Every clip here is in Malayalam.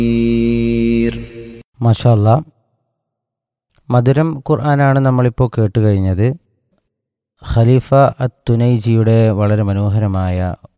മഷാല്ല മധുരം ഖുർആനാണ് നമ്മളിപ്പോൾ കേട്ട് കഴിഞ്ഞത് ഖലീഫ അത്ത് തുനൈജിയുടെ വളരെ മനോഹരമായ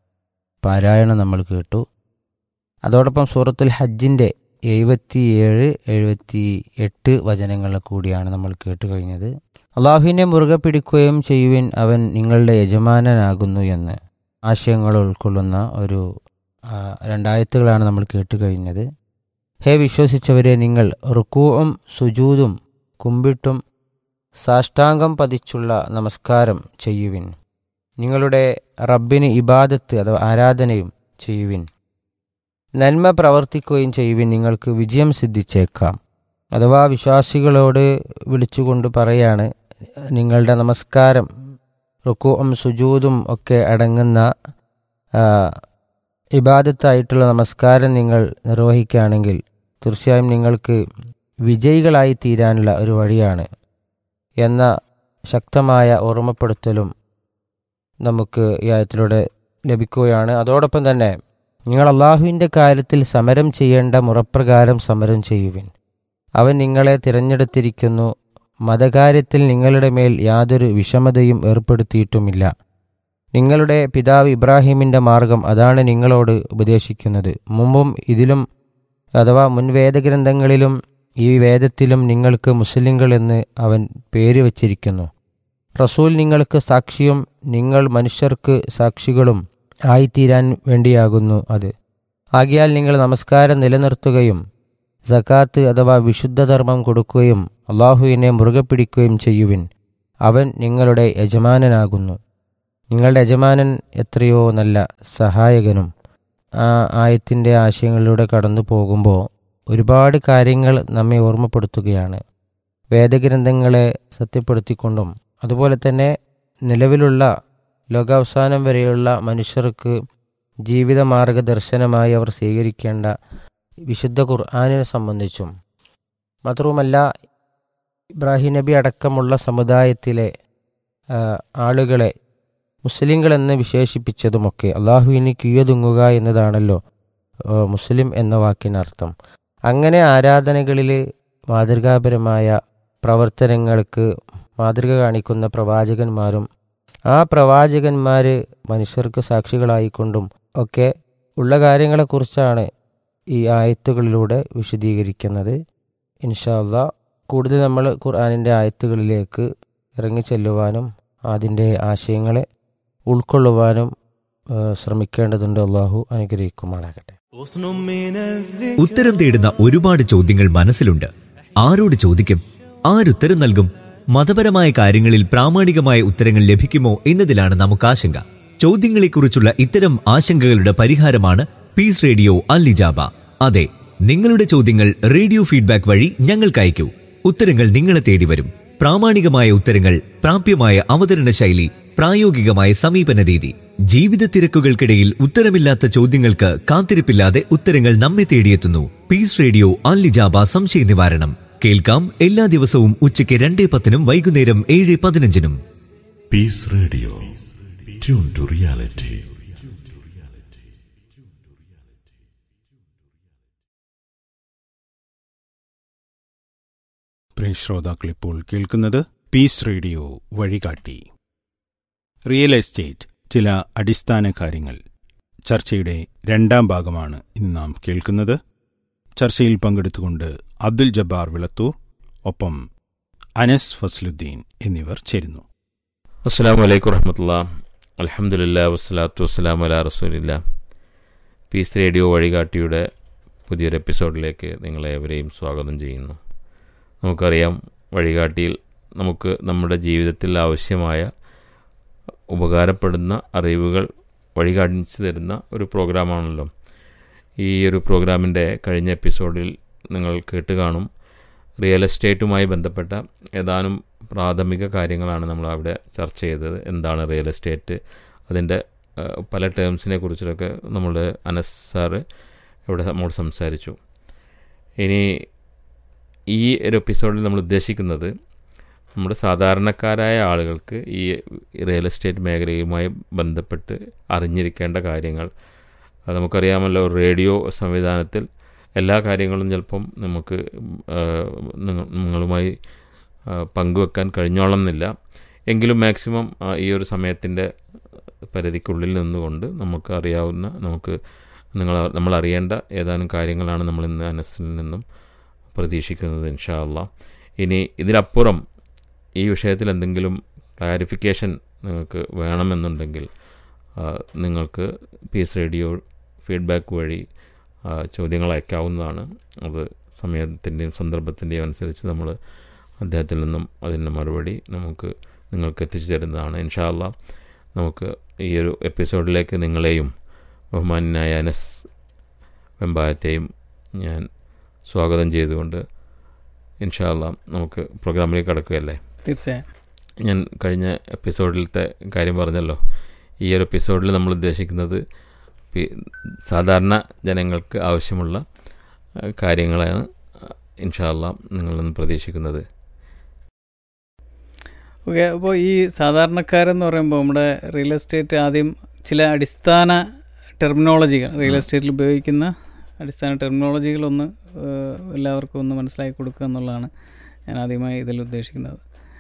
പാരായണം നമ്മൾ കേട്ടു അതോടൊപ്പം സൂറത്തുൽ ഹജ്ജിൻ്റെ എഴുപത്തിയേഴ് എഴുപത്തി എട്ട് വചനങ്ങൾ കൂടിയാണ് നമ്മൾ കേട്ട് കഴിഞ്ഞത് അള്ളാഹുവിനെ മുറുകെ പിടിക്കുകയും ചെയ്യുവിൻ അവൻ നിങ്ങളുടെ യജമാനനാകുന്നു എന്ന് ആശയങ്ങൾ ഉൾക്കൊള്ളുന്ന ഒരു ആ, രണ്ടായത്തുകളാണ് നമ്മൾ കേട്ട് കഴിഞ്ഞത് ഹേ വിശ്വസിച്ചവരെ നിങ്ങൾ റുക്കൂവും സുജൂതും കുമ്പിട്ടും സാഷ്ടാംഗം പതിച്ചുള്ള നമസ്കാരം ചെയ്യുവിൻ നിങ്ങളുടെ റബ്ബിന് ഇബാദത്ത് അഥവാ ആരാധനയും ചെയ്യുവിൻ നന്മ പ്രവർത്തിക്കുകയും ചെയ്യുവിൻ നിങ്ങൾക്ക് വിജയം സിദ്ധിച്ചേക്കാം അഥവാ വിശ്വാസികളോട് വിളിച്ചുകൊണ്ട് പറയാണ് നിങ്ങളുടെ നമസ്കാരം റുക്കുവും സുജൂതും ഒക്കെ അടങ്ങുന്ന ആ, ഇബാദത്തായിട്ടുള്ള നമസ്കാരം നിങ്ങൾ നിർവഹിക്കുകയാണെങ്കിൽ തീർച്ചയായും നിങ്ങൾക്ക് വിജയികളായി തീരാനുള്ള ഒരു വഴിയാണ് എന്ന ശക്തമായ ഓർമ്മപ്പെടുത്തലും നമുക്ക് ഈ ആയത്തിലൂടെ ലഭിക്കുകയാണ് അതോടൊപ്പം തന്നെ നിങ്ങൾ അള്ളാഹുവിൻ്റെ കാര്യത്തിൽ സമരം ചെയ്യേണ്ട മുറപ്രകാരം സമരം ചെയ്യുവിൻ അവൻ നിങ്ങളെ തിരഞ്ഞെടുത്തിരിക്കുന്നു മതകാര്യത്തിൽ നിങ്ങളുടെ മേൽ യാതൊരു വിഷമതയും ഏർപ്പെടുത്തിയിട്ടുമില്ല നിങ്ങളുടെ പിതാവ് ഇബ്രാഹിമിൻ്റെ മാർഗം അതാണ് നിങ്ങളോട് ഉപദേശിക്കുന്നത് മുമ്പും ഇതിലും അഥവാ മുൻ വേദഗ്രന്ഥങ്ങളിലും ഈ വേദത്തിലും നിങ്ങൾക്ക് മുസ്ലിങ്ങൾ എന്ന് അവൻ പേര് വച്ചിരിക്കുന്നു റസൂൽ നിങ്ങൾക്ക് സാക്ഷിയും നിങ്ങൾ മനുഷ്യർക്ക് സാക്ഷികളും ആയിത്തീരാൻ വേണ്ടിയാകുന്നു അത് ആകിയാൽ നിങ്ങൾ നമസ്കാരം നിലനിർത്തുകയും സക്കാത്ത് അഥവാ വിശുദ്ധധർമ്മം കൊടുക്കുകയും അള്ളാഹുവിനെ മുറുകെ പിടിക്കുകയും ചെയ്യുവിൻ അവൻ നിങ്ങളുടെ യജമാനനാകുന്നു നിങ്ങളുടെ യജമാനൻ എത്രയോ നല്ല സഹായകനും ആ ആയത്തിൻ്റെ ആശയങ്ങളിലൂടെ കടന്നു പോകുമ്പോൾ ഒരുപാട് കാര്യങ്ങൾ നമ്മെ ഓർമ്മപ്പെടുത്തുകയാണ് വേദഗ്രന്ഥങ്ങളെ സത്യപ്പെടുത്തിക്കൊണ്ടും അതുപോലെ തന്നെ നിലവിലുള്ള ലോകാവസാനം വരെയുള്ള മനുഷ്യർക്ക് ജീവിത മാർഗദർശനമായി അവർ സ്വീകരിക്കേണ്ട വിശുദ്ധ ഖുർആാനിനെ സംബന്ധിച്ചും മാത്രവുമല്ല ഇബ്രാഹിം നബി അടക്കമുള്ള സമുദായത്തിലെ ആ, ആളുകളെ മുസ്ലിങ്ങളെന്ന് വിശേഷിപ്പിച്ചതുമൊക്കെ അള്ളാഹുവിന് കീഴൊതുങ്ങുക എന്നതാണല്ലോ ആ, മുസ്ലിം എന്ന വാക്കിനർത്ഥം അങ്ങനെ ആരാധനകളിൽ മാതൃകാപരമായ പ്രവർത്തനങ്ങൾക്ക് മാതൃക കാണിക്കുന്ന പ്രവാചകന്മാരും ആ പ്രവാചകന്മാർ മനുഷ്യർക്ക് സാക്ഷികളായിക്കൊണ്ടും ഒക്കെ ഉള്ള കാര്യങ്ങളെക്കുറിച്ചാണ് ഈ ആയത്തുകളിലൂടെ വിശദീകരിക്കുന്നത് ഇൻഷാല്ല കൂടുതൽ നമ്മൾ ഖുർആാനിൻ്റെ ആയത്തുകളിലേക്ക് ഇറങ്ങിച്ചെല്ലുവാനും അതിൻ്റെ ആശയങ്ങളെ ഉൾക്കൊള്ളുവാനും ആ, ശ്രമിക്കേണ്ടതുണ്ട് അള്ളാഹു അനുഗ്രഹിക്കുമാറാകട്ടെ ഉത്തരം തേടുന്ന ഒരുപാട് ചോദ്യങ്ങൾ മനസ്സിലുണ്ട് ആരോട് ചോദിക്കും ആരുത്തരം നൽകും മതപരമായ കാര്യങ്ങളിൽ പ്രാമാണികമായ ഉത്തരങ്ങൾ ലഭിക്കുമോ എന്നതിലാണ് നമുക്ക് ആശങ്ക ചോദ്യങ്ങളെക്കുറിച്ചുള്ള ഇത്തരം ആശങ്കകളുടെ പരിഹാരമാണ് പീസ് റേഡിയോ അല്ലിജാബ അതെ നിങ്ങളുടെ ചോദ്യങ്ങൾ റേഡിയോ ഫീഡ്ബാക്ക് വഴി ഞങ്ങൾക്ക് അയക്കൂ ഉത്തരങ്ങൾ നിങ്ങളെ തേടി വരും പ്രാമാണികമായ ഉത്തരങ്ങൾ പ്രാപ്യമായ അവതരണ ശൈലി പ്രായോഗികമായ സമീപന രീതി ജീവിത തിരക്കുകൾക്കിടയിൽ ഉത്തരമില്ലാത്ത ചോദ്യങ്ങൾക്ക് കാത്തിരിപ്പില്ലാതെ ഉത്തരങ്ങൾ നമ്മെ തേടിയെത്തുന്നു പീസ് റേഡിയോ അല്ലിജാബ സംശയ നിവാരണം കേൾക്കാം എല്ലാ ദിവസവും ഉച്ചയ്ക്ക് രണ്ടേ പത്തിനും വൈകുന്നേരം ഏഴ് പതിനഞ്ചിനും Peace Radio. Tune to reality. പ്രിയ ശ്രോതാക്കൾ ഇപ്പോൾ കേൾക്കുന്നത് പീസ് റേഡിയോ വഴികാട്ടി റിയൽ എസ്റ്റേറ്റ് ചില അടിസ്ഥാന കാര്യങ്ങൾ ചർച്ചയുടെ രണ്ടാം ഭാഗമാണ് ഇന്ന് നാം കേൾക്കുന്നത് ചർച്ചയിൽ പങ്കെടുത്തുകൊണ്ട് അബ്ദുൽ ജബ്ബാർ വിളത്തൂർ ഒപ്പം അനസ് ഫസ്ലുദ്ദീൻ എന്നിവർ ചേരുന്നു അസ്സാം വലൈക്കും വറഹമത്തുള്ള അലഹമുല്ല വസ്സലാത്തു വസ്സലാം അല റസൂലില്ല പീസ് റേഡിയോ വഴികാട്ടിയുടെ പുതിയൊരു എപ്പിസോഡിലേക്ക് നിങ്ങളേവരെയും സ്വാഗതം ചെയ്യുന്നു നമുക്കറിയാം വഴികാട്ടിയിൽ നമുക്ക് നമ്മുടെ ജീവിതത്തിൽ ആവശ്യമായ ഉപകാരപ്പെടുന്ന അറിവുകൾ വഴികാണിച്ചു തരുന്ന ഒരു പ്രോഗ്രാമാണല്ലോ ഈ ഒരു പ്രോഗ്രാമിൻ്റെ കഴിഞ്ഞ എപ്പിസോഡിൽ നിങ്ങൾ കേട്ട് കാണും റിയൽ എസ്റ്റേറ്റുമായി ബന്ധപ്പെട്ട ഏതാനും പ്രാഥമിക കാര്യങ്ങളാണ് നമ്മൾ അവിടെ ചർച്ച ചെയ്തത് എന്താണ് റിയൽ എസ്റ്റേറ്റ് അതിൻ്റെ ഏഹ്, പല ടേംസിനെ കുറിച്ചൊക്കെ നമ്മൾ അനസ് സാറ് ഇവിടെ നമ്മോട് സംസാരിച്ചു ഇനി ഈ ഒരു എപ്പിസോഡിൽ നമ്മൾ ഉദ്ദേശിക്കുന്നത് നമ്മുടെ സാധാരണക്കാരായ ആളുകൾക്ക് ഈ റിയൽ എസ്റ്റേറ്റ് മേഖലയുമായി ബന്ധപ്പെട്ട് അറിഞ്ഞിരിക്കേണ്ട കാര്യങ്ങൾ അത് നമുക്കറിയാമല്ലോ റേഡിയോ സംവിധാനത്തിൽ എല്ലാ കാര്യങ്ങളും ചിലപ്പം നമുക്ക് ആ, നിങ്ങ- നിങ്ങളുമായി ആ, പങ്കുവെക്കാൻ കഴിഞ്ഞോളം എന്നില്ല എങ്കിലും മാക്സിമം ആ, ഈ ഒരു സമയത്തിൻ്റെ പരിധിക്കുള്ളിൽ നിന്നുകൊണ്ട് നമുക്ക് അറിയാവുന്ന നമുക്ക് നിങ്ങൾ നമ്മൾ അറിയേണ്ട ഏതാനും കാര്യങ്ങളാണ് നമ്മൾ ഇന്ന് അനസിൽ നിന്നും പ്രതീക്ഷിക്കുന്നത് ഇൻഷാ അള്ളാ ഇനി ഇതിനപ്പുറം ഈ വിഷയത്തിൽ എന്തെങ്കിലും ക്ലാരിഫിക്കേഷൻ നിങ്ങൾക്ക് വേണമെന്നുണ്ടെങ്കിൽ ആ, നിങ്ങൾക്ക് പീസ് റേഡിയോ ഫീഡ്ബാക്ക് വഴി ആ, ചോദ്യങ്ങൾ അയക്കാവുന്നതാണ് അത് സമയത്തിൻ്റെയും സന്ദർഭത്തിൻ്റെയും അനുസരിച്ച് നമ്മൾ അദ്ദേഹത്തിൽ നിന്നും അതിൻ്റെ മറുപടി നമുക്ക് നിങ്ങൾക്ക് എത്തിച്ചു തരുന്നതാണ് ഇൻഷാ അള്ളാ നമുക്ക് ഈ ഒരു എപ്പിസോഡിലേക്ക് നിങ്ങളെയും ബഹുമാനായ അനസ് വെമ്പായത്തെയും ഞാൻ സ്വാഗതം ചെയ്തുകൊണ്ട് ഇൻഷാ അള്ളാ നമുക്ക് പ്രോഗ്രാമിലേക്ക് കടക്കുകയല്ലേ തീർച്ചയായും ഞാൻ കഴിഞ്ഞ എപ്പിസോഡിലത്തെ കാര്യം പറഞ്ഞല്ലോ ഈ ഒരു എപ്പിസോഡിൽ നമ്മൾ ഉദ്ദേശിക്കുന്നത് പി- സാധാരണ ജനങ്ങൾക്ക് ആവശ്യമുള്ള ആ, കാര്യങ്ങളാണ് ഇൻഷാല്ല നിങ്ങളിൽ നിന്ന് പ്രതീക്ഷിക്കുന്നത് ഓക്കെ അപ്പോൾ ഈ സാധാരണക്കാരെന്ന് പറയുമ്പോൾ നമ്മുടെ റിയൽ എസ്റ്റേറ്റ് ആദ്യം ചില അടിസ്ഥാന ടെർമിനോളജികൾ റിയൽ എസ്റ്റേറ്റിൽ ഉപയോഗിക്കുന്ന അടിസ്ഥാന ടെർമിനോളജികളൊന്ന് ഏഹ്, എല്ലാവർക്കും ഒന്ന് മനസ്സിലാക്കി കൊടുക്കുക എന്നുള്ളതാണ് ഞാൻ ആദ്യമായി ഇതിൽ ഉദ്ദേശിക്കുന്നത്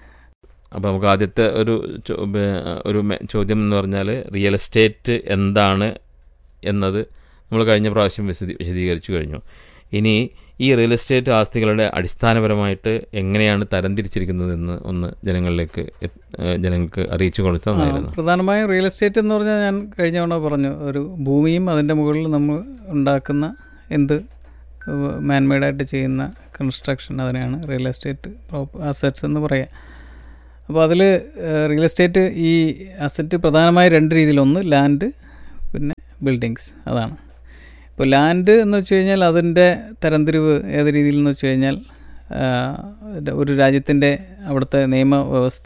അപ്പോൾ നമുക്ക് ആദ്യത്തെ ഒരു ചോ- ബേ- ഒരു മെ- ചോദ്യം എന്ന് പറഞ്ഞാൽ റിയൽ എസ്റ്റേറ്റ് എന്താണ് എന്നത് നമ്മൾ കഴിഞ്ഞ പ്രാവശ്യം വിശദീ വിശദീകരിച്ചു കഴിഞ്ഞു ഇനി ഈ റിയൽ എസ്റ്റേറ്റ് ആസ്തികളുടെ അടിസ്ഥാനപരമായിട്ട് എങ്ങനെയാണ് തരംതിരിച്ചിരിക്കുന്നതെന്ന് ഒന്ന് ജനങ്ങളിലേക്ക് എത്ത്- ഏഹ് ജനങ്ങൾക്ക് അറിയിച്ചു കൊടുത്താൽ ആ, നന്നായിരുന്നു പ്രധാനമായും റിയൽ എസ്റ്റേറ്റ് എന്ന് പറഞ്ഞാൽ ഞാൻ കഴിഞ്ഞ തവണ പറഞ്ഞു ഒരു ഭൂമിയും അതിൻ്റെ മുകളിൽ നമ്മൾ ഉണ്ടാക്കുന്ന എന്ത് മാൻമെയ്ഡായിട്ട് ചെയ്യുന്ന കൺസ്ട്രക്ഷൻ അതിനെയാണ് റിയൽ എസ്റ്റേറ്റ് അസറ്റ്സ് എന്ന് പറയുക അപ്പോൾ അതിൽ റിയൽ എസ്റ്റേറ്റ് ഈ അസറ്റ് പ്രധാനമായി രണ്ട് രീതിയിൽ ഒന്ന് ലാൻഡ് പിന്നെ ബിൽഡിങ്സ് അതാണ് ഇപ്പോൾ ലാൻഡ് എന്ന് വെച്ച് കഴിഞ്ഞാൽ അതിൻ്റെ തരംതിരിവ് ഏത് രീതിയിൽ എന്ന് വെച്ച് കഴിഞ്ഞാൽ ആ, ഒരു രാജ്യത്തിൻ്റെ അവിടുത്തെ നിയമവ്യവസ്ഥ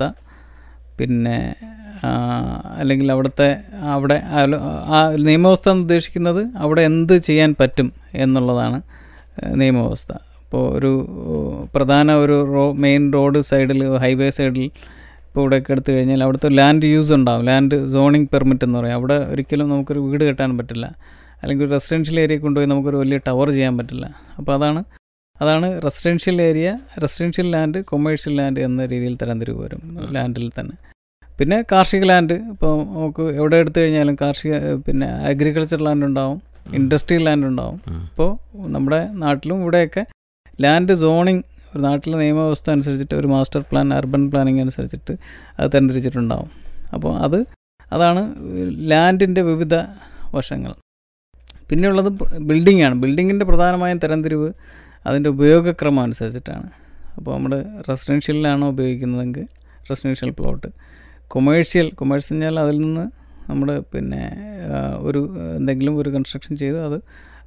പിന്നെ ആ, അല്ലെങ്കിൽ അവിടുത്തെ അവിടെ ആ- ആ നിയമവ്യവസ്ഥ എന്ന് ഉദ്ദേശിക്കുന്നത് അവിടെ എന്ത് ചെയ്യാൻ പറ്റും എന്നുള്ളതാണ് ഏഹ്, നിയമവ്യവസ്ഥ ഇപ്പോൾ ഒരു ഏഹ്, പ്രധാന ഒരു റോ മെയിൻ റോഡ് സൈഡിൽ ഹൈവേ സൈഡിൽ ഇപ്പോൾ ഇവിടെയൊക്കെ എടുത്തു കഴിഞ്ഞാൽ അവിടുത്തെ ലാൻഡ് യൂസ് ഉണ്ടാവും ലാൻഡ് സോണിങ് പെർമിറ്റ് എന്ന് പറയും അവിടെ ഒരിക്കലും നമുക്കൊരു വീട് കെട്ടാൻ പറ്റില്ല അല്ലെങ്കിൽ ഒരു റെസിഡൻഷ്യൽ ഏരിയ കൊണ്ടുപോയി നമുക്കൊരു വലിയ ടവർ ചെയ്യാൻ പറ്റില്ല അപ്പോൾ അതാണ് അതാണ് residential area residential land commercial land എന്ന രീതിയിൽ തരംതിരിവ് വരും ലാൻഡിൽ തന്നെ പിന്നെ കാർഷിക ലാൻഡ് ഇപ്പോൾ നമുക്ക് എവിടെ എടുത്തു കഴിഞ്ഞാലും കാർഷിക ഏഹ്, പിന്നെ അഗ്രികൾച്ചർ ലാൻഡ് ഉണ്ടാവും ഇൻഡസ്ട്രിയൽ ലാൻഡ് ഉണ്ടാവും ഉം. ഇപ്പോൾ നമ്മുടെ നാട്ടിലും ഇവിടെയൊക്കെ ലാൻഡ് സോണിങ് ഒരു നാട്ടിലെ നിയമവ്യവസ്ഥ അനുസരിച്ചിട്ട് ഒരു മാസ്റ്റർ പ്ലാൻ അർബൻ പ്ലാനിങ് അനുസരിച്ചിട്ട് അത് തരംതിരിച്ചിട്ടുണ്ടാവും അപ്പോൾ അത് അതാണ് ലാൻഡിൻ്റെ വിവിധ വശങ്ങൾ പിന്നെയുള്ളത് ബിൽഡിംഗ് ആണ് ബിൽഡിങ്ങിൻ്റെ പ്രധാനമായും തരംതിരിവ് അതിൻ്റെ ഉപയോഗക്രമം അനുസരിച്ചിട്ടാണ് അപ്പോൾ നമ്മൾ റെസിഡൻഷ്യലിലാണോ ഉപയോഗിക്കുന്നതെങ്കിൽ റെസിഡൻഷ്യൽ പ്ലോട്ട് കൊമേഴ്ഷ്യൽ കൊമേഴ്സ് പറഞ്ഞാൽ അതിൽ നിന്ന് നമ്മൾ പിന്നെ ആ, ഒരു എന്തെങ്കിലും ഒരു കൺസ്ട്രക്ഷൻ ചെയ്ത് അത്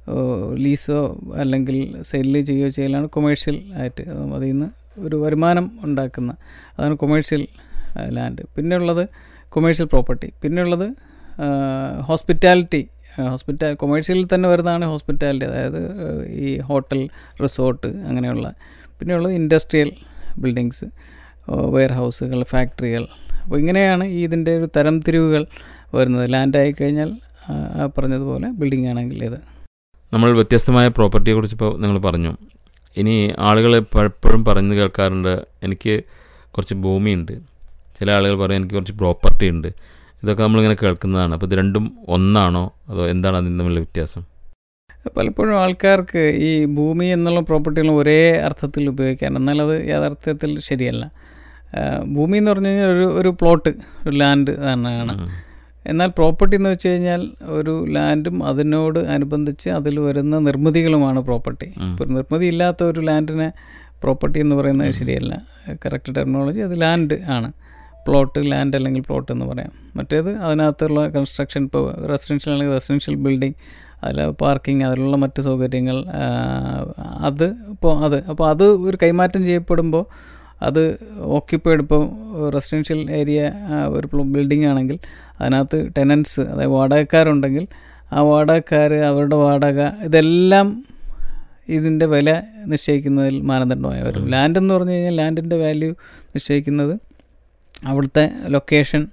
ലീസോ അല്ലെങ്കിൽ സെല്ല് ചെയ്യുകയോ ചെയ്യലാണ് കൊമേഴ്ഷ്യൽ ആയിട്ട് അതിൽ നിന്ന് ഒരു വരുമാനം ഉണ്ടാക്കുന്ന അതാണ് കൊമേഴ്ഷ്യൽ ലാൻഡ് പിന്നെയുള്ളത് കൊമേഴ്ഷ്യൽ പ്രോപ്പർട്ടി പിന്നെയുള്ളത് ഹോസ്പിറ്റാലിറ്റി ഹോസ്പിറ്റാൽ കൊമേഴ്ഷ്യലിൽ തന്നെ വരുന്നതാണ് ഹോസ്പിറ്റാലിറ്റി അതായത് ആ, ഈ ഹോട്ടൽ റിസോർട്ട് അങ്ങനെയുള്ള പിന്നെയുള്ളത് ഇൻഡസ്ട്രിയൽ ബിൽഡിങ്സ് വെയർ ഹൗസുകൾ ഫാക്ടറികൾ അപ്പോൾ ഇങ്ങനെയാണ് ഈ ഇതിൻ്റെ ഒരു തരം തിരിവുകൾ വരുന്നത് ലാൻഡായി കഴിഞ്ഞാൽ ആ, ആ പറഞ്ഞതുപോലെ ബിൽഡിംഗ് ആണെങ്കിൽ ഇത് നമ്മൾ വ്യത്യസ്തമായ പ്രോപ്പർട്ടിയെ കുറിച്ച് ഇപ്പോൾ നിങ്ങൾ പറഞ്ഞു ഇനി ആളുകൾ പലപ്പോഴും പറഞ്ഞു കേൾക്കാറുണ്ട് എനിക്ക് കുറച്ച് ഭൂമിയുണ്ട് ചില ആളുകൾ പറയും എനിക്ക് കുറച്ച് പ്രോപ്പർട്ടി ഉണ്ട് ഇതൊക്കെ നമ്മളിങ്ങനെ കേൾക്കുന്നതാണ് അപ്പോൾ ഇത് രണ്ടും ഒന്നാണോ അതോ എന്താണ് അതിന് തമ്മിലുള്ള വ്യത്യാസം പലപ്പോഴും ആൾക്കാർക്ക് ഈ ഭൂമി എന്നുള്ള പ്രോപ്പർട്ടികൾ ഒരേ അർത്ഥത്തിൽ ഉപയോഗിക്കാൻ എന്നാൽ അത് യാഥാർത്ഥ്യത്തിൽ ശരിയല്ല ആ, ഭൂമി എന്ന് പറഞ്ഞു കഴിഞ്ഞാൽ ഒരു ഒരു പ്ലോട്ട് ഒരു ലാൻഡ് തന്നെയാണ് ഉം. എന്നാൽ പ്രോപ്പർട്ടി എന്ന് വെച്ച് കഴിഞ്ഞാൽ ഒരു ലാൻഡും അതിനോട് അനുബന്ധിച്ച് അതിൽ വരുന്ന നിർമ്മിതികളുമാണ് പ്രോപ്പർട്ടി ഉം. ഇപ്പോൾ ഒരു നിർമ്മിതി ഇല്ലാത്ത ഒരു ലാൻഡിനെ പ്രോപ്പർട്ടി എന്ന് പറയുന്നത് ശരിയല്ല കറക്റ്റ് ടെക്നോളജി അത് ലാൻഡ് ആണ് പ്ലോട്ട് ലാൻഡ് അല്ലെങ്കിൽ പ്ലോട്ട് എന്ന് പറയാം മറ്റേത് അതിനകത്തുള്ള കൺസ്ട്രക്ഷൻ ഇപ്പോൾ റെസിഡൻഷ്യൽ അല്ലെങ്കിൽ റെസിഡൻഷ്യൽ ബിൽഡിംഗ് അതിൽ പാർക്കിംഗ് അതിലുള്ള മറ്റ് സൗകര്യങ്ങൾ ആ, അത് ഇപ്പോൾ അത് അപ്പോൾ അത് ഒരു കൈമാറ്റം ചെയ്യപ്പെടുമ്പോൾ അത് ഓക്യുപ്പൈഡ് ഇപ്പോൾ റെസിഡൻഷ്യൽ ഏരിയ ഒരു ബിൽഡിംഗ് ആണെങ്കിൽ അതിനകത്ത് ടെനൻസ് അതായത് വാടകക്കാരുണ്ടെങ്കിൽ ആ വാടകക്കാർ അവരുടെ വാടക ഇതെല്ലാം ഇതിൻ്റെ വില നിശ്ചയിക്കുന്നതിൽ മാനദണ്ഡമായി വരും ലാൻഡ് എന്ന് പറഞ്ഞു കഴിഞ്ഞാൽ ലാൻഡിൻ്റെ വാല്യൂ നിശ്ചയിക്കുന്നത് അവിടുത്തെ ലൊക്കേഷൻ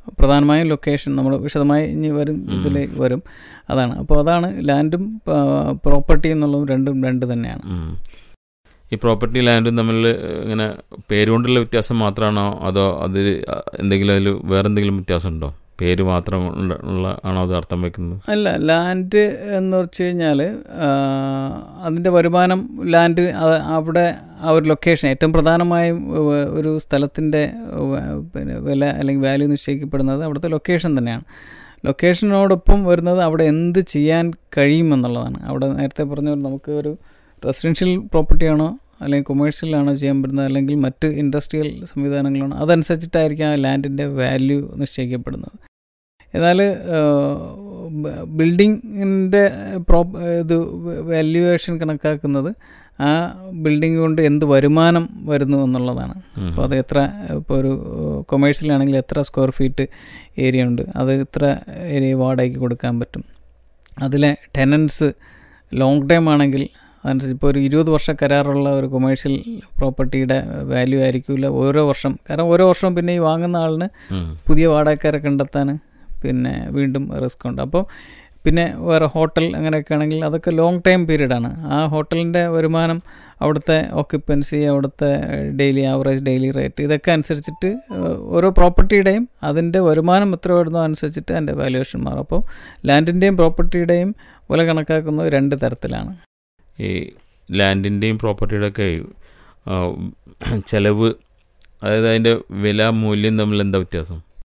പ്രധാനമായും ലൊക്കേഷൻ നമ്മൾ വിശദമായി ഇനി വരും ഇതിലേക്ക് വരും അതാണ് അപ്പോൾ അതാണ് ലാൻഡും പ്രോപ്പർട്ടി എന്നുള്ളതും രണ്ടും രണ്ട് തന്നെയാണ് ഉം. ഈ പ്രോപ്പർട്ടി ലാൻഡും തമ്മിൽ ഇങ്ങനെ പേരുകൊണ്ടുള്ള വ്യത്യാസം മാത്രമാണോ അതോ അതിൽ എന്തെങ്കിലും അതിൽ വേറെ എന്തെങ്കിലും വ്യത്യാസം ഉണ്ടോ പേര് മാത്രം ഉള്ള- ഉള്ള ആണോ അത് അർത്ഥം വയ്ക്കുന്നത് അല്ല ലാൻഡ് എന്ന് വെച്ച് കഴിഞ്ഞാൽ അതിൻ്റെ വരുമാനം ലാൻഡ് അത് അവിടെ ആ ഒരു ലൊക്കേഷൻ ഏറ്റവും പ്രധാനമായും ഏഹ്, ഒരു സ്ഥലത്തിൻ്റെ ഏഹ്, പിന്നെ വില അല്ലെങ്കിൽ വാല്യൂ നിശ്ചയിക്കപ്പെടുന്നത് അവിടുത്തെ ലൊക്കേഷൻ തന്നെയാണ് ലൊക്കേഷനോടൊപ്പം വരുന്നത് അവിടെ എന്ത് ചെയ്യാൻ കഴിയുമെന്നുള്ളതാണ് അവിടെ നേരത്തെ പറഞ്ഞ പോലെ നമുക്ക് ഒരു റെസിഡൻഷ്യൽ പ്രോപ്പർട്ടിയാണോ അല്ലെങ്കിൽ കൊമേഴ്ഷ്യലാണോ ചെയ്യാൻ പറ്റുന്നത് അല്ലെങ്കിൽ മറ്റ് ഇൻഡസ്ട്രിയൽ സംവിധാനങ്ങളാണോ അതനുസരിച്ചിട്ടായിരിക്കും ആ ലാൻഡിൻ്റെ വാല്യൂ നിശ്ചയിക്കപ്പെടുന്നത് എന്നാൽ ബിൽഡിങ്ങിൻ്റെ പ്രോ ഇത് വാല്യുവേഷൻ കണക്കാക്കുന്നത് ആ ബിൽഡിംഗ് കൊണ്ട് എന്ത് വരുമാനം വരുന്നു എന്നുള്ളതാണ് ഉം. അപ്പോൾ അത് എത്ര ഇപ്പോൾ ഒരു കൊമേഴ്ഷ്യലാണെങ്കിൽ എത്ര സ്ക്വയർ ഫീറ്റ് ഏരിയ ഉണ്ട് അത് എത്ര ഏരിയ വാടകയ്ക്ക് കൊടുക്കാൻ പറ്റും അതിലെ ടെനൻസ് ലോങ് ടൈം ആണെങ്കിൽ അതനുസരിച്ച് ഇപ്പോൾ ഒരു ഇരുപത് വർഷ കരാറുള്ള ഒരു കൊമേഴ്ഷ്യൽ പ്രോപ്പർട്ടിയുടെ വാല്യൂ ആയിരിക്കില്ല ഓരോ വർഷം കാരണം ഓരോ വർഷവും പിന്നെ ഈ വാങ്ങുന്ന ആളിന് ഉം. പുതിയ വാടകക്കാരെ കണ്ടെത്താൻ പിന്നെ വീണ്ടും റിസ്ക് ഉണ്ട് അപ്പോൾ പിന്നെ വേറെ ഹോട്ടൽ അങ്ങനെയൊക്കെ ആണെങ്കിൽ അതൊക്കെ ലോങ് ടൈം പീരീഡാണ് ആ ഹോട്ടലിൻ്റെ വരുമാനം അവിടുത്തെ ഓക്യുപ്പൻസി അവിടുത്തെ ഡെയിലി ആവറേജ് ഡെയിലി റേറ്റ് ഇതൊക്കെ അനുസരിച്ചിട്ട് ഏഹ്, ഓരോ പ്രോപ്പർട്ടിയുടെയും അതിൻ്റെ വരുമാനം എത്ര വരുന്നോ അനുസരിച്ചിട്ട് അതിൻ്റെ വാല്യുവേഷൻ മാറും അപ്പോൾ ലാൻഡിൻ്റെയും പ്രോപ്പർട്ടിയുടെയും വില കണക്കാക്കുന്നത് രണ്ട് തരത്തിലാണ് ഈ ലാൻഡിൻ്റെയും പ്രോപ്പർട്ടിയുടെ ഒക്കെ ആ, ചെലവ് അതായത് അതിൻ്റെ വില മൂല്യം തമ്മിൽ എന്താ വ്യത്യാസം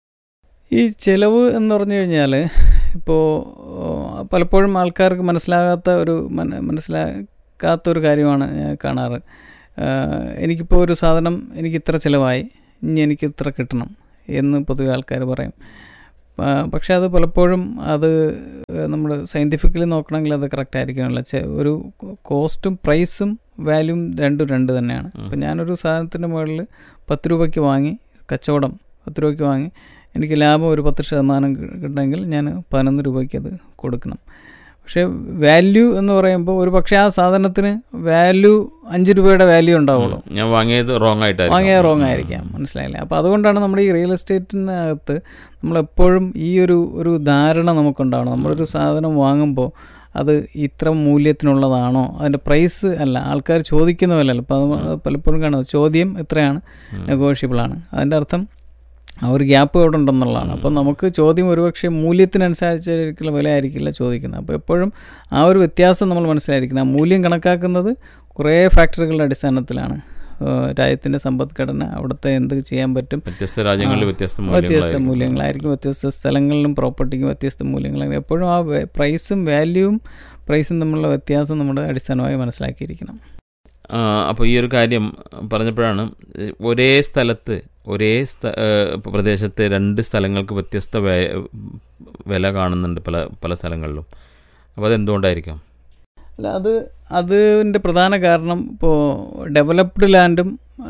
ഈ ചിലവ് എന്ന് പറഞ്ഞു കഴിഞ്ഞാൽ ഇപ്പോൾ പലപ്പോഴും ആൾക്കാർക്ക് മനസ്സിലാകാത്ത ഒരു മന- മനസ്സിലാക്കാത്ത ഒരു കാര്യമാണ് ഞാൻ കാണാറ് ആഹ് എനിക്കിപ്പോൾ ഒരു സാധനം എനിക്ക് ഇത്ര ചിലവായി ഇനി എനിക്ക് ഇത്ര കിട്ടണം എന്ന് പൊതുവെ ആൾക്കാർ പറയും ആ, പക്ഷേ അത് പലപ്പോഴും അത് നമ്മൾ സയൻറ്റിഫിക്കലി നോക്കണമെങ്കിൽ അത് കറക്റ്റ് ആയിരിക്കണമല്ലോ ചെ- ഒരു കോസ്റ്റും പ്രൈസും വാല്യൂം രണ്ടും രണ്ട് തന്നെയാണ് ഇപ്പം ഞാനൊരു സാധനത്തിൻ്റെ മുകളിൽ പത്ത് രൂപയ്ക്ക് വാങ്ങി കച്ചവടം പത്ത് രൂപയ്ക്ക് വാങ്ങി എനിക്ക് ലാഭം ഒരു പത്ത് ശതമാനം കി- കിട്ടണമെങ്കിൽ ഞാൻ പതിനൊന്ന് രൂപയ്ക്ക് അത് കൊടുക്കണം പക്ഷേ വാല്യൂ എന്ന് പറയുമ്പോൾ ഒരു പക്ഷേ ആ സാധനത്തിന് വാല്യൂ അഞ്ച് രൂപയുടെ വാല്യൂ ഉണ്ടാവുള്ളൂ ഉം. ഞാൻ വാങ്ങിയത് റോങ് ആയിട്ടായിരിക്കും വാങ്ങിയ റോങ് ആയിരിക്കാം മനസ്സിലായില്ലേ അപ്പോൾ അതുകൊണ്ടാണ് നമ്മുടെ ഈ റിയൽ എസ്റ്റേറ്റിനകത്ത് നമ്മളെപ്പോഴും ഈ ഒരു ഒരു ധാരണ നമുക്കുണ്ടാവണം നമ്മളൊരു സാധനം വാങ്ങുമ്പോൾ അത് ഇത്ര മൂല്യത്തിനുള്ളതാണോ അതിൻ്റെ പ്രൈസ് അല്ല ആൾക്കാർ ചോദിക്കുന്ന പോലെയല്ല അപ്പോൾ അത് പലപ്പോഴും കാണുന്നത് ചോദ്യം എത്രയാണ് നെഗോഷ്യബിൾ ആണ് അതിൻ്റെ അർത്ഥം ആ ഒരു ഗ്യാപ്പ് അവിടെ ഉണ്ടെന്നുള്ളതാണ് അപ്പോൾ നമുക്ക് ചോദ്യം ഒരുപക്ഷെ മൂല്യത്തിനനുസരിച്ചിരിക്കുന്ന വില ആയിരിക്കില്ല ചോദിക്കുന്നത് അപ്പോൾ എപ്പോഴും ആ ഒരു വ്യത്യാസം നമ്മൾ മനസ്സിലായിരിക്കണം ആ മൂല്യം കണക്കാക്കുന്നത് കുറേ ഫാക്ടറികളുടെ അടിസ്ഥാനത്തിലാണ് ഏഹ് രാജ്യത്തിൻ്റെ സമ്പദ്ഘടന അവിടുത്തെ എന്ത് ചെയ്യാൻ പറ്റും വ്യത്യസ്ത രാജ്യങ്ങളിൽ ആ, വ്യത്യസ്ത വ്യത്യസ്ത മൂല്യങ്ങളായിരിക്കും. മൂല്യങ്ങളായിരിക്കും വ്യത്യസ്ത സ്ഥലങ്ങളിലും പ്രോപ്പർട്ടിക്കും വ്യത്യസ്ത മൂല്യങ്ങളായിരിക്കും എപ്പോഴും ആ വെ- പ്രൈസും വാല്യൂവും പ്രൈസും തമ്മിലുള്ള വ്യത്യാസം നമ്മുടെ അടിസ്ഥാനമായി മനസ്സിലാക്കിയിരിക്കണം ആ, അപ്പോൾ ഈ ഒരു കാര്യം പറഞ്ഞപ്പോഴാണ് ഏഹ്, ഒരേ സ്ഥലത്ത് ഒരേ സ്ഥ ഏഹ്, പ്രദേശത്തെ രണ്ട് സ്ഥലങ്ങൾക്ക് വ്യത്യസ്ത വേ- വില കാണുന്നുണ്ട് പല പല സ്ഥലങ്ങളിലും അപ്പോൾ അതെന്തുകൊണ്ടായിരിക്കാം അല്ല അത് അതിൻ്റെ പ്രധാന കാരണം ഇപ്പോൾ ഡെവലപ്ഡ് ലാൻഡും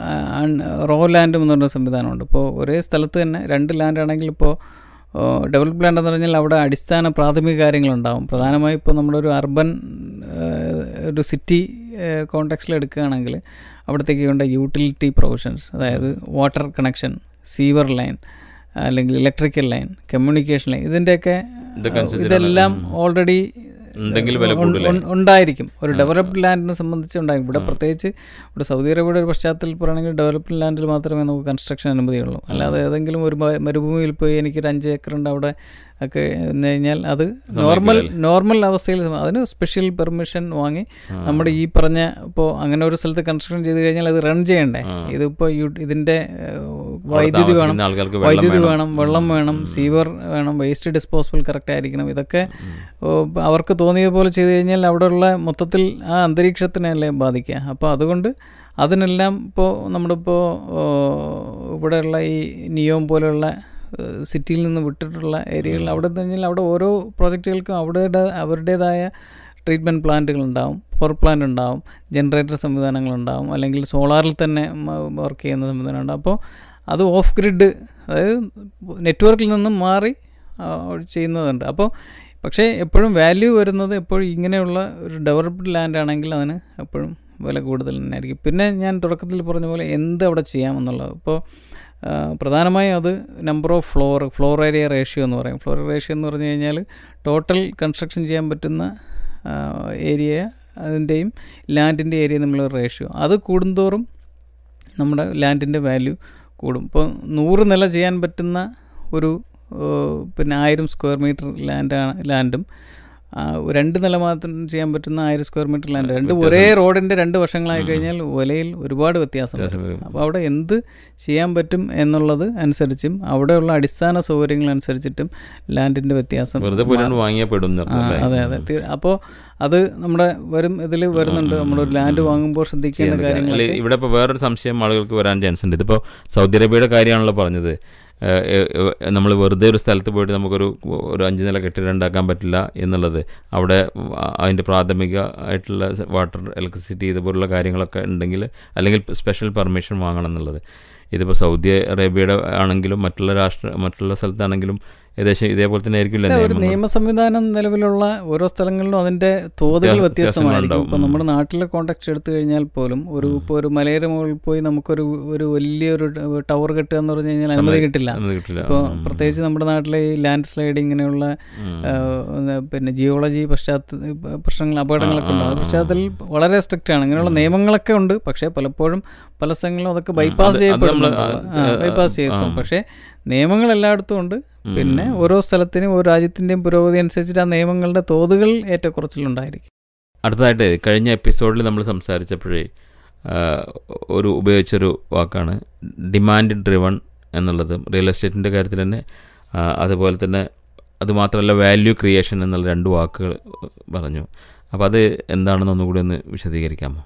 റോ ലാൻഡും എന്ന് പറഞ്ഞ സംവിധാനമുണ്ട് ഇപ്പോൾ ഒരേ സ്ഥലത്ത് തന്നെ രണ്ട് ലാൻഡ് ആണെങ്കിൽ ഇപ്പോൾ ഡെവലപ്ഡ് ലാൻഡ് എന്ന് പറഞ്ഞാൽ അവിടെ അടിസ്ഥാന പ്രാഥമിക കാര്യങ്ങളുണ്ടാവും പ്രധാനമായും ഇപ്പോൾ നമ്മുടെ ഒരു അർബൻ ഒരു സിറ്റി കോണ്ടാക്സിൽ എടുക്കുകയാണെങ്കിൽ അവിടത്തേക്ക് വേണ്ട യൂട്ടിലിറ്റി പ്രൊവിഷൻസ് അതായത് വാട്ടർ കണക്ഷൻ സീവർ ലൈൻ അല്ലെങ്കിൽ ഇലക്ട്രിക്കൽ ലൈൻ കമ്മ്യൂണിക്കേഷൻ ലൈൻ ഇതിൻ്റെയൊക്കെ ഇതൊക്കെ അനുസരിച്ചിട്ടാണ് ഇതെല്ലാം ഉം. ഓൾറെഡി ഉണ്ടെങ്കിൽ വില ഉൺ- കൂടുതലേ ഉൺ- ഉണ്ടായിരിക്കും ഒരു ആ, ഡെവലപ്ഡ് ലാൻഡിനെ സംബന്ധിച്ച് ഉണ്ടായിരിക്കും ഇവിടെ ആ. പ്രത്യേകിച്ച് ഇവിടെ സൗദി അറേബ്യയുടെ ഒരു പശ്ചാത്തലത്തിൽ പറയുകയാണെങ്കിൽ ഡെവലപ്ഡ് ലാൻഡിൽ മാത്രമേ നമുക്ക് കൺസ്ട്രക്ഷൻ അനുമതിയുള്ളൂ അല്ലാതെ ഏതെങ്കിലും ഒരു മ- മരുഭൂമിയിൽ പോയി എനിക്കൊരു അഞ്ച് ഏക്കറുണ്ട് അവിടെ ഒക്കെ എന്ന് കഴിഞ്ഞാൽ അത് നോർമൽ സമ്മതിക്കില്ല. നോർമൽ അവസ്ഥയിൽ സമ- അതിന് സ്പെഷ്യൽ പെർമിഷൻ വാങ്ങി ആ. നമ്മുടെ ഈ പറഞ്ഞ ഇപ്പോൾ അങ്ങനെ ഒരു സ്ഥലത്ത് കൺസ്ട്രക്ഷൻ ചെയ്ത് കഴിഞ്ഞാൽ അത് റൺ ചെയ്യണ്ടേ ആ. ഇതിപ്പോൾ യു- ഇതിൻ്റെ ഏഹ്, അവിടെ വൈദ്യുതി വേണം താമസിക്കുന്ന ആൾക്കാർക്ക് വെള്ളം വൈദ്യുതി വേണം. വേണം വെള്ളം ഉം, വേണം ഉം, സീവർ വേണം വേസ്റ്റ് ഡിസ്പോസബിൾ കറക്റ്റ് ആയിരിക്കണം ഇതൊക്കെ ഉം. ഓ, ഇപ്പൊ അവർക്ക് തോന്നിയ പോലെ ചെയ്തു കഴിഞ്ഞാൽ അവിടെയുള്ള മൊത്തത്തിൽ ആ അന്തരീക്ഷത്തിനല്ലേ ബാധിക്കുക അപ്പോൾ അതുകൊണ്ട് അതിനെല്ലാം ഇപ്പോൾ നമ്മളിപ്പോൾ ഇവിടെയുള്ള ഈ നിയോം പോലെയുള്ള ഏഹ്, സിറ്റിയിൽ നിന്ന് വിട്ടിട്ടുള്ള ഏരിയകളിൽ അവിടെ എന്ന് കഴിഞ്ഞാൽ അവിടെ ഓരോ പ്രോജക്റ്റുകൾക്കും അവരുടെ അവരുടേതായ ട്രീറ്റ്മെൻറ്റ് പ്ലാന്റുകളുണ്ടാവും പവർ പ്ലാന്റ് ഉണ്ടാവും ജനറേറ്റർ സംവിധാനങ്ങളുണ്ടാവും അല്ലെങ്കിൽ സോളാറിൽ തന്നെ വർക്ക് ചെയ്യുന്ന സംവിധാനം ഉണ്ടാവും അപ്പോൾ അത് ഓഫ് ഗ്രിഡ് അതായത് നെറ്റ്വർക്കിൽ നിന്നും മാറി ആ, ചെയ്യുന്നതുണ്ട് അപ്പോൾ പക്ഷേ എപ്പോഴും വാല്യൂ വരുന്നത് എപ്പോഴും ഇങ്ങനെയുള്ള ഒരു ഡെവലപ്ഡ് ലാൻഡ് ആണെങ്കിൽ അതിന് എപ്പോഴും വില കൂടുതൽ തന്നെ ആയിരിക്കും പിന്നെ ഞാൻ തുടക്കത്തിൽ പറഞ്ഞ പോലെ എന്ത് അവിടെ ചെയ്യാമെന്നുള്ളത് ഇപ്പോൾ ആ, പ്രധാനമായും അത് number of floor floor area ratio എന്ന് പറയും ഫ്ലോർ റേഷ്യോ എന്ന് പറഞ്ഞു കഴിഞ്ഞാൽ ടോട്ടൽ കൺസ്ട്രക്ഷൻ ചെയ്യാൻ പറ്റുന്ന ഏരിയ അതിൻ്റെയും ലാൻഡിൻ്റെ ഏരിയ തമ്മിലുള്ള റേഷ്യോ അത് കൂടുന്തോറും നമ്മുടെ ലാൻഡിൻ്റെ വാല്യൂ കൂടും ഇപ്പോൾ നൂറ് നില ചെയ്യാൻ പറ്റുന്ന ഒരു ഏഹ്, പിന്നെ ആയിരം സ്ക്വയർ മീറ്റർ ലാൻഡാണ് ലാൻഡും ആ, രണ്ട് നില മാത്രം ചെയ്യാൻ പറ്റുന്ന ആയിരം സ്ക്വയർ മീറ്റർ ലാൻഡ് രണ്ട് ഒരേ റോഡിൻ്റെ രണ്ട് വശങ്ങളായി കഴിഞ്ഞാൽ വിലയിൽ ഒരുപാട് വ്യത്യാസം വ്യത്യാസം വരും വരും. അപ്പോൾ അവിടെ എന്ത് ചെയ്യാൻ പറ്റും എന്നുള്ളത് അനുസരിച്ചും അവിടെയുള്ള അടിസ്ഥാന സൗകര്യങ്ങൾ അനുസരിച്ചിട്ടും ലാൻഡിൻ്റെ വ്യത്യാസം വെറുതെ പോയിട്ടാണ് വാങ്ങിയാൽ പെടും എന്ന് ആ, പറഞ്ഞല്ലേ? അതെ അതെ തീ- അപ്പോൾ അത് നമ്മുടെ വരും ഇതിൽ വരുന്നുണ്ട് നമ്മളൊരു ലാൻഡ് വാങ്ങുമ്പോൾ ശ്രദ്ധിക്കേണ്ട ചെയ്യാൻ പറ്റില്ല. കാര്യങ്ങൾ അല്ല, ഇവിടെ ഇപ്പോൾ വേറൊരു സംശയം ആളുകൾക്ക് വരാൻ ചാൻസ് ഉണ്ട് ഇതിപ്പോൾ സൗദി അറേബ്യയുടെ കാര്യമാണല്ലോ പറഞ്ഞത് നമ്മൾ വെറുതെ ഒരു സ്ഥലത്ത് പോയിട്ട് നമുക്കൊരു ഒരു അഞ്ച് നില കെട്ടിടം ഉണ്ടാക്കാൻ പറ്റില്ല എന്നുള്ളത് അവിടെ അതിൻ്റെ പ്രാഥമികമായിട്ടുള്ള വാട്ടർ ഇലക്ട്രിസിറ്റി ഇതുപോലുള്ള കാര്യങ്ങളൊക്കെ ഉണ്ടെങ്കിൽ അല്ലെങ്കിൽ സ്പെഷ്യൽ പെർമിഷൻ വാങ്ങണം എന്നുള്ളത് ഇതിപ്പോൾ സൗദി അറേബ്യയുടെ ആണെങ്കിലും മറ്റുള്ള രാഷ്ട്ര മറ്റുള്ള സ്ഥലത്താണെങ്കിലും ഏകദേശം ഇതേപോലെ തന്നെ ആയിരിക്കില്ല ഒരു നിയമ സംവിധാനം നിലവിലുള്ള ഓരോ സ്ഥലങ്ങളിലും അതിന്റെ തോതുകൾ വ്യത്യാസം- വ്യത്യസ്തമായിരിക്കും വ്യത്യാസങ്ങളുണ്ടാവും. ഇപ്പൊ നമ്മുടെ നാട്ടിലെ കോണ്ടാക്ട് എടുത്തു കഴിഞ്ഞാൽ പോലും ഒരു ഇപ്പോൾ ഒരു മലയുടെ മുകളിൽ പോയി നമുക്കൊരു ഒരു വലിയൊരു ടവർ കെട്ടുക എന്ന് പറഞ്ഞു കഴിഞ്ഞാൽ അനുമതി കിട്ടില്ല കിട്ടില്ല ഇപ്പോൾ ഉം. പ്രത്യേകിച്ച് നമ്മുടെ നാട്ടിലെ ഈ ലാൻഡ് സ്ലൈഡ് ഇങ്ങനെയുള്ള ഉം. ആ, ഒന്ന് പിന്നെ ജിയോളജി പശ്ചാത്തല പ്രശ്നങ്ങൾ അപകടങ്ങളൊക്കെ ഉണ്ട് ആ, ആ ആ, പശ്ചാത്തലത്തിൽ വളരെ സ്ട്രിക്റ്റ് ആണ് ഇങ്ങനെയുള്ള നിയമങ്ങളൊക്കെ ഉണ്ട് പക്ഷേ പലപ്പോഴും പല സ്ഥലങ്ങളിലും അതൊക്കെ ബൈപ്പാസ് അത് ചെയ്യപ്പെടുന്നു നമ്മള് ആ, ബൈപ്പാസ് ആ, ചെയ്യപ്പെടും ആ. പക്ഷേ നിയമങ്ങൾ എല്ലായിടത്തും ഉണ്ട് പിന്നെ ഉം. ഓരോ സ്ഥലത്തിനും ഓരോ രാജ്യത്തിൻ്റെയും പുരോഗതി അനുസരിച്ചിട്ട് ആ നിയമങ്ങളുടെ തോതുകൾ ഏറ്റക്കുറച്ചിലുണ്ടായിരിക്കും അടുത്തതായിട്ട് കഴിഞ്ഞ എപ്പിസോഡിൽ നമ്മൾ സംസാരിച്ചപ്പോഴേ ആ, ഒരു ഉപയോഗിച്ചൊരു വാക്കാണ് ഡിമാൻഡ് ഡ്രിവൺ എന്നുള്ളത് റിയൽ എസ്റ്റേറ്റിൻ്റെ കാര്യത്തിൽ തന്നെ ആ, അതുപോലെ തന്നെ അതുമാത്രമല്ല വാല്യൂ ക്രിയേഷൻ എന്നുള്ള രണ്ട് വാക്കുകൾ പറഞ്ഞു അപ്പോൾ അത് എന്താണെന്ന് ഒന്നുകൂടി ഒന്ന് വിശദീകരിക്കാമോ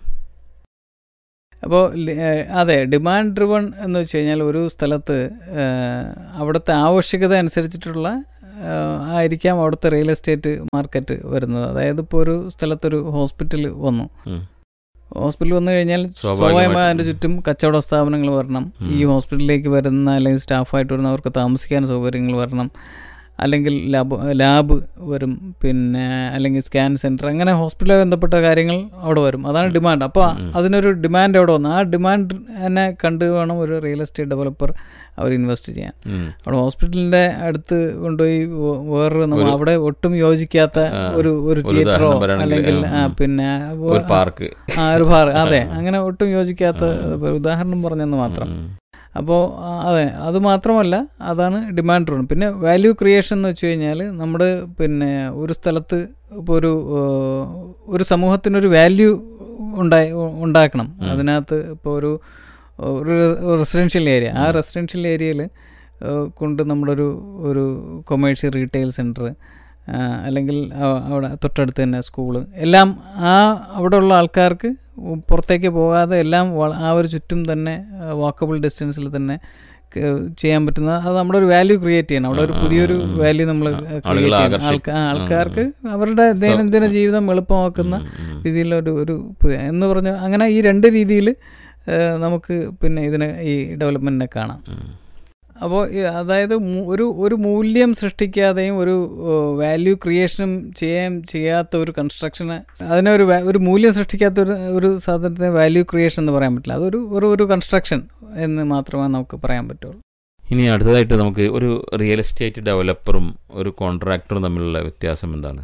അപ്പോൾ അതെ ഡിമാൻഡ് ഡ്രിവൺ എന്ന് വെച്ച് കഴിഞ്ഞാൽ ഒരു സ്ഥലത്ത് ആ, അവിടുത്തെ ആവശ്യകത അനുസരിച്ചിട്ടുള്ള ആ, ആയിരിക്കാം അവിടുത്തെ റിയൽ എസ്റ്റേറ്റ് മാർക്കറ്റ് വരുന്നത് അതായത് ഇപ്പോൾ ഒരു സ്ഥലത്തൊരു ഹോസ്പിറ്റൽ വന്നു ഉം. ഹോസ്പിറ്റൽ വന്നു കഴിഞ്ഞാൽ സ്വാഭാവികമായിട്ടും. സ്വാഭാവികമായി അതിൻ്റെ ചുറ്റും കച്ചവട സ്ഥാപനങ്ങൾ വരണം ഉം. ഈ ഹോസ്പിറ്റലിലേക്ക് വരുന്ന അല്ലെങ്കിൽ സ്റ്റാഫായിട്ട് വരുന്ന അവർക്ക് താമസിക്കാൻ സൗകര്യങ്ങൾ വരണം അല്ലെങ്കിൽ ലാബ് ലാബ് വരും പിന്നെ അല്ലെങ്കിൽ സ്കാൻ സെൻറ്റർ അങ്ങനെ ഹോസ്പിറ്റലുമായി ബന്ധപ്പെട്ട കാര്യങ്ങൾ അവിടെ വരും അതാണ് ഡിമാൻഡ് അപ്പോൾ ഉം. അതിനൊരു ഡിമാൻഡ് അവിടെ വന്നു ആ ഡിമാൻഡ് തന്നെ കണ്ടു വേണം ഒരു റിയൽ എസ്റ്റേറ്റ് ഡെവലപ്പർ അവർ ഇൻവെസ്റ്റ് ചെയ്യാൻ ഉം. അവിടെ ഹോസ്പിറ്റലിന്റെ അടുത്ത് കൊണ്ടുപോയി വേ- വേറൊരു നമ്മ- ഒരു- അവിടെ ഒട്ടും യോജിക്കാത്ത ആ, ഒരു ഒരു ഒരു തിയേറ്ററോ ഉദാഹരണം പറയുകയാണെങ്കിൽ, അല്ലെങ്കിൽ ആ, ഉം. പിന്നെ ഒരു പാർക്ക് ആ ഒരു ബാർ അതെ അങ്ങനെ ഒട്ടും യോജിക്കാത്ത ഒരു ഉദാഹരണം പറഞ്ഞെന്ന് മാത്രം ഉം. അപ്പോൾ അതെ അത് മാത്രമല്ല അതാണ് ഡിമാൻഡ് റൂൺ പിന്നെ വാല്യൂ ക്രിയേഷൻ എന്ന് വെച്ച് കഴിഞ്ഞാൽ നമ്മുടെ പിന്നെ ഒരു സ്ഥലത്ത് ഇപ്പോൾ ഒരു ഏഹ്, ഒരു സമൂഹത്തിനൊരു വാല്യൂ ഉണ്ടായി ഉണ്ടാക്കണം അതിനകത്ത് ഇപ്പോൾ ഒരു ഒരു റെസിഡൻഷ്യൽ ഏരിയ ആ റെസിഡൻഷ്യൽ ഏരിയയിൽ കൊണ്ട് നമ്മളൊരു ഒരു കൊമേഴ്ഷ്യൽ റീറ്റെയിൽ സെൻറ്റർ അല്ലെങ്കിൽ ആ- അവിടെ തൊട്ടടുത്ത് തന്നെ സ്കൂള് എല്ലാം ആ അവിടെയുള്ള ആൾക്കാർക്ക് പുറത്തേക്ക് പോകാതെ എല്ലാം വള- ആ ഒരു ചുറ്റും തന്നെ വാക്കബിൾ ഡിസ്റ്റൻസിൽ തന്നെ ക- ചെയ്യാൻ പറ്റുന്ന അത് നമ്മുടെ ഒരു വാല്യൂ ക്രിയേറ്റ് ചെയ്യണം അവിടെ ഒരു പുതിയൊരു വാല്യൂ നമ്മൾ ക്രിയേറ്റ് ചെയ്യണം ആകർഷി- ആൾക്കാ ആൾക്കാർക്ക് അവരുടെ ദൈനംദിന ജീവിതം എളുപ്പമാക്കുന്ന രീതിയിലൊരു ഒരു പുതിയ എന്ന് പറഞ്ഞ അങ്ങനെ ഈ രണ്ട് രീതിയിൽ നമുക്ക് പിന്നെ ഇതിനെ ഈ ഡെവലപ്മെൻറ്റിനെ കാണാം അപ്പോൾ അതായത് മൂ- ഒരു ഒരു മൂല്യം സൃഷ്ടിക്കാതെയും ഒരു വാല്യൂ ക്രിയേഷനും ചെയ്യാൻ ചെയ്യാത്ത ഒരു കൺസ്ട്രക്ഷന് അതിനെ ഒരു വാ- ഒരു മൂല്യം സൃഷ്ടിക്കാത്ത ഒരു ഒരു സാധനത്തിന് വാല്യൂ ക്രിയേഷൻ എന്ന് പറയാൻ പറ്റില്ല അതൊരു ഒരു ഒരു കൺസ്ട്രക്ഷൻ എന്ന് മാത്രമേ നമുക്ക് പറയാൻ പറ്റുള്ളൂ ഇനി അടുത്തതായിട്ട് നമുക്ക് ഒരു റിയൽ എസ്റ്റേറ്റ് ഡെവലപ്പറും ഒരു കോൺട്രാക്ടറും തമ്മിലുള്ള വ്യത്യാസം എന്താണ്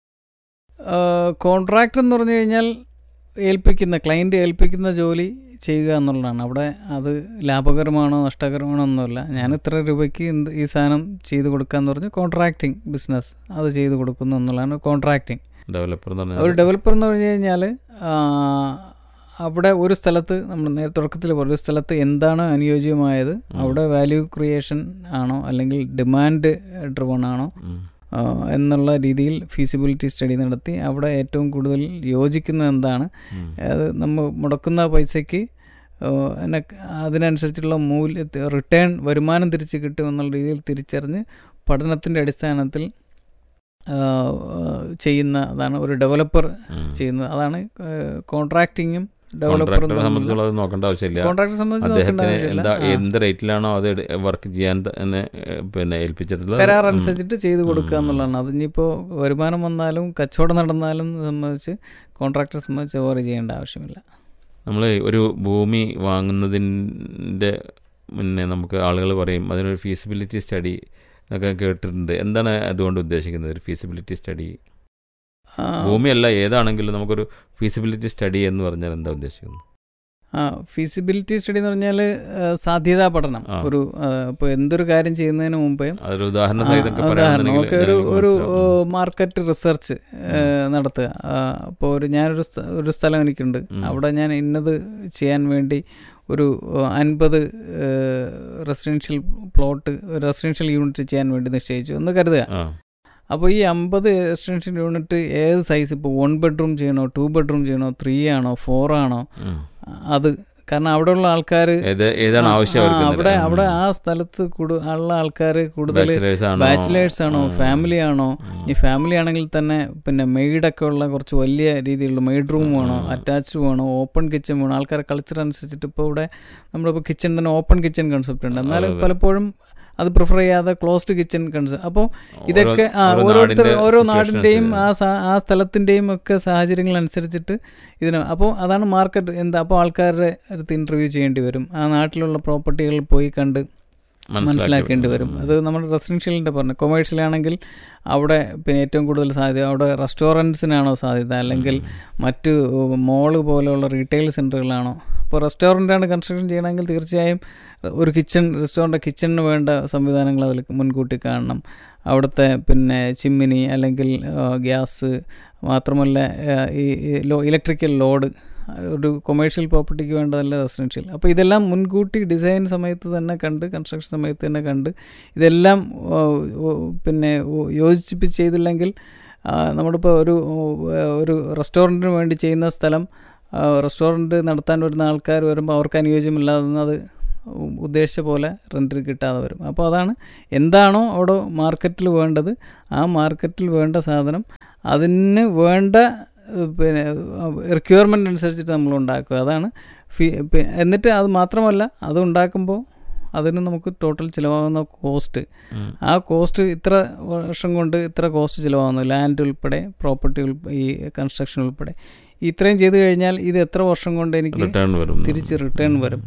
കോൺട്രാക്ട് എന്ന് പറഞ്ഞു കഴിഞ്ഞാൽ ഏൽപ്പിക്കുന്ന ക്ലയൻറ്റ് ഏൽപ്പിക്കുന്ന ജോലി ചെയ്യുക എന്നുള്ളതാണ് അവിടെ അത് ലാഭകരമാണോ നഷ്ടകരമാണോ ഒന്നുമില്ല ഞാൻ ഇത്ര രൂപയ്ക്ക് എന്ത് ഈ സാധനം ചെയ്ത് കൊടുക്കാന്ന് പറഞ്ഞ് കോൺട്രാക്ടിങ് ബിസിനസ് അത് ചെയ്ത് കൊടുക്കുന്നു എന്നുള്ളതാണ് കോൺട്രാക്ടിങ് ഡെവലപ്പർ എന്ന് ഒരു പറഞ്ഞാൽ ഡെവലപ്പർ എന്ന് പറഞ്ഞു കഴിഞ്ഞാൽ അവിടെ ഒരു സ്ഥലത്ത് നമ്മൾ നേരെ തുടക്കത്തിൽ പറഞ്ഞു ഒരു സ്ഥലത്ത് എന്താണോ അനുയോജ്യമായത് അവിടെ വാല്യൂ ക്രിയേഷൻ ആണോ അല്ലെങ്കിൽ ഡിമാൻഡ് ഡ്രിവൺ ആണോ ഉം. ആ, എന്നുള്ള രീതിയിൽ ഫീസിബിലിറ്റി സ്റ്റഡി നടത്തി അവിടെ ഏറ്റവും കൂടുതൽ യോജിക്കുന്നത് എന്താണ് ഉം. അത് നമ്മൾ മുടക്കുന്ന പൈസയ്ക്ക് ആ, എന്നെ അതിനനുസരിച്ചുള്ള മൂല്യ റിട്ടേൺ വരുമാനം തിരിച്ച് കിട്ടും എന്നുള്ള രീതിയിൽ തിരിച്ചറിഞ്ഞ് പഠനത്തിൻ്റെ അടിസ്ഥാനത്തിൽ ആ, ചെയ്യുന്ന അതാണ് ഒരു ഡെവലപ്പർ ഉം. ചെയ്യുന്നത് അതാണ് കോൺട്രാക്ടിങ്ങും ഡെവലപ്പറും കോൺട്രാക്ടറെ സംബന്ധിച്ചുള്ള അത് നോക്കേണ്ട ആവശ്യമില്ല കോൺട്രാക്ടറെ സംബന്ധിച്ച് നോക്കേണ്ട അദ്ദേഹത്തിന് ആവശ്യമില്ല എന്താ ആ. എന്ത് റേറ്റിലാണോ അത് വർക്ക് ചെയ്യാൻ തന്നെ ഏഹ്, പിന്നെ ഏൽപ്പിച്ചിട്ടുള്ളത് കരാർ ഉം. അനുസരിച്ചിട്ട് ചെയ്ത് കൊടുക്കുക ഉം. എന്നുള്ളതാണ് അതിനിപ്പോൾ വരുമാനം വന്നാലും കച്ചവടം നടന്നാലും സംബന്ധിച്ച് കോൺട്രാക്ടറെ സംബന്ധിച്ച് ഓവർ ചെയ്യേണ്ട ആവശ്യമില്ല നമ്മൾ ഒരു ഭൂമി വാങ്ങുന്നതിൻ്റെ പിന്നെ നമുക്ക് ആളുകൾ പറയും അതിനൊരു ഫീസിബിലിറ്റി സ്റ്റഡി ഒക്കെ കേട്ടിട്ടുണ്ട് എന്താണ് അതുകൊണ്ട് ഉദ്ദേശിക്കുന്നത് ഒരു ഫീസിബിലിറ്റി സ്റ്റഡി ആ, ഭൂമിയല്ല ഏതാണെങ്കിലും നമുക്കൊരു ഫീസിബിലിറ്റി സ്റ്റഡി എന്ന് പറഞ്ഞാൽ എന്താ ഉദ്ദേശിക്കുന്നത് ആ ഫീസിബിലിറ്റി സ്റ്റഡി എന്ന് പറഞ്ഞാൽ സാധ്യതാ പഠനം ആ. ഒരു ഇപ്പോൾ എന്തൊരു കാര്യം ചെയ്യുന്നതിന് മുമ്പേ അതൊരു ഉദാഹരണ ആ, സഹിതമൊക്കെ ഉദാഹരണം പറയുകയാണെന്നുണ്ടെങ്കിൽ ഒക്കെ ഒരു ജനങ്ങൾക്ക് ഒരു മനസ്സിലാവും. മാർക്കറ്റ് റിസർച്ച് നടത്തുക അപ്പോൾ ഒരു ഞാനൊരു സ്ഥ- ഒരു സ്ഥലം എനിക്കുണ്ട് ഉം. അവിടെ ഞാൻ ഇന്നത് ചെയ്യാൻ വേണ്ടി ഒരു അൻപത് റെസിഡൻഷ്യൽ പ്ലോട്ട് റെസിഡൻഷ്യൽ യൂണിറ്റ് ചെയ്യാൻ വേണ്ടി നിശ്ചയിച്ചു എന്ന് കരുതുക ആ അപ്പോൾ ഈ അമ്പത് റെസിഡൻഷ്യൽ യൂണിറ്റ് ഏത് സൈസ് ഇപ്പോൾ വൺ ബെഡ്റൂം ചെയ്യണോ ടു ബെഡ്റൂം ചെയ്യണോ ത്രീ ആണോ ഫോർ ആണോ ഉം. അത് കാരണം അവിടെയുള്ള ആൾക്കാർ ഏത് ഏതാണ് ആവശ്യം അവർക്ക് അവിടെ അവിടെ ആ സ്ഥലത്ത് കൂടു ഉള്ള ആൾക്കാർ കൂടുതൽ ബാച്ചിലേഴ്സ് ആണോ ബാച്ചിലേഴ്സ് ആണോ ഉം. ഫാമിലി ആണോ ഉം. ഈ ഫാമിലി ആണെങ്കിൽ തന്നെ പിന്നെ മെയ്ഡൊക്കെ ഉള്ള കുറച്ച് വലിയ രീതിയിലുള്ള മെയ്ഡ് റൂം വേണോ ഉം. അറ്റാച്ച്ഡ് വേണോ ഓപ്പൺ കിച്ചൺ വേണോ ആൾക്കാരെ കൾച്ചർ അനുസരിച്ചിട്ട് ഇപ്പോൾ ഇവിടെ നമ്മുടെ ഇപ്പോൾ കിച്ചൺ തന്നെ ഓപ്പൺ കിച്ചൺ കൺസെപ്റ്റ് ഉണ്ട് എന്നാൽ അതെ, അതെ. പലപ്പോഴും അത് പ്രിഫർ ചെയ്യാതെ ക്ലോസ്ഡ് കിച്ചൺ കൺസെപ്റ്റ് അപ്പോൾ ഇതൊക്കെ ആ, ഓരോ ഓരോരുത്തർ നാടിന്റെ ഓരോ situation നാടിൻ്റെയും ആ അനുസരിച്ച്. സാ- ആ സ്ഥലത്തിൻ്റെയും ഒക്കെ സാഹചര്യങ്ങൾ അനുസരിച്ചിട്ട് ഇതിന് അപ്പോൾ അതാണ് മാർക്കറ്റ് എന്താ അപ്പോൾ ആൾക്കാരുടെ അടുത്ത് ഇൻ്റർവ്യൂ ചെയ്യേണ്ടി വരും ആ നാട്ടിലുള്ള പ്രോപ്പർട്ടികൾ പോയി കണ്ട് മനസ്സിലാക്കേണ്ടി വരും അത് നമ്മുടെ റെസിഡൻഷ്യലിൻ്റെ പറഞ്ഞു കൊമേഴ്ഷ്യലാണെങ്കിൽ അവിടെ പിന്നെ ഏറ്റവും കൂടുതൽ സാധ്യത അവിടെ റെസ്റ്റോറൻറ്റ്സിനാണോ സാധ്യത അല്ലെങ്കിൽ മറ്റ് മോള് പോലെയുള്ള റീറ്റെയിൽ സെൻറ്ററുകളാണോ അപ്പോൾ റെസ്റ്റോറൻ്റാണ് കൺസ്ട്രക്ഷൻ ചെയ്യണമെങ്കിൽ തീർച്ചയായും ഒരു കിച്ചൺ റെസ്റ്റോറൻ്റ് കിച്ചണിന് വേണ്ട സംവിധാനങ്ങൾ അതിൽ മുൻകൂട്ടി കാണണം അവിടുത്തെ പിന്നെ ചിമ്മിനി അല്ലെങ്കിൽ ആ, ഗ്യാസ് മാത്രമല്ല ആ, ഈ ഈ ലോ ഇലക്ട്രിക്കൽ ലോഡ് ഒരു കൊമേഴ്ഷ്യൽ പ്രോപ്പർട്ടിക്ക് വേണ്ടതല്ല റെസിഡൻഷ്യൽ അപ്പോൾ ഇതെല്ലാം മുൻകൂട്ടി ഡിസൈൻ സമയത്ത് തന്നെ കണ്ട് കൺസ്ട്രക്ഷൻ സമയത്ത് തന്നെ കണ്ട് ഇതെല്ലാം ഓ, ഓ, പിന്നെ ഓ, യോജിപ്പിച്ച് ചെയ്തില്ലെങ്കിൽ ആ, നമ്മളിപ്പോൾ ഒരു ഓ, ഒരു റെസ്റ്റോറൻറ്റിന് വേണ്ടി ചെയ്യുന്ന സ്ഥലം റെസ്റ്റോറൻറ്റ് നടത്താൻ വരുന്ന ആൾക്കാർ വരുമ്പോൾ അവർക്ക് അനുയോജ്യമല്ലാതെ അത് ഉദ്ദേശിച്ച പോലെ റെൻറ്റിന് കിട്ടാതെ വരും അപ്പോൾ അതാണ് എന്താണോ അവിടെ മാർക്കറ്റിൽ വേണ്ടത് ആ മാർക്കറ്റിൽ വേണ്ട സാധനം അതിന് വേണ്ട ഏഹ്, പിന്നെ റിക്വയർമെൻ്റ് അനുസരിച്ചിട്ട് നമ്മൾ ഉണ്ടാക്കുക അതാണ് ഫീ പി- എന്നിട്ട് അത് മാത്രമല്ല അത് ഉണ്ടാക്കുമ്പോൾ അതിന് നമുക്ക് ടോട്ടൽ ചിലവാകുന്ന കോസ്റ്റ് ഉം. ആ കോസ്റ്റ് ഇത്ര വർഷം കൊണ്ട് ഇത്ര കോസ്റ്റ് ചിലവാകുന്നു ലാൻഡ് ഉൾപ്പെടെ പ്രോപ്പർട്ടി ഈ കൺസ്ട്രക്ഷൻ ഉൾപ്പെടെ ഇത്രയും ചെയ്തു കഴിഞ്ഞാൽ ഇത് എത്ര വർഷം കൊണ്ട് എനിക്ക് റിട്ടേൺ വരും തിരിച്ച് റിട്ടേൺ വരും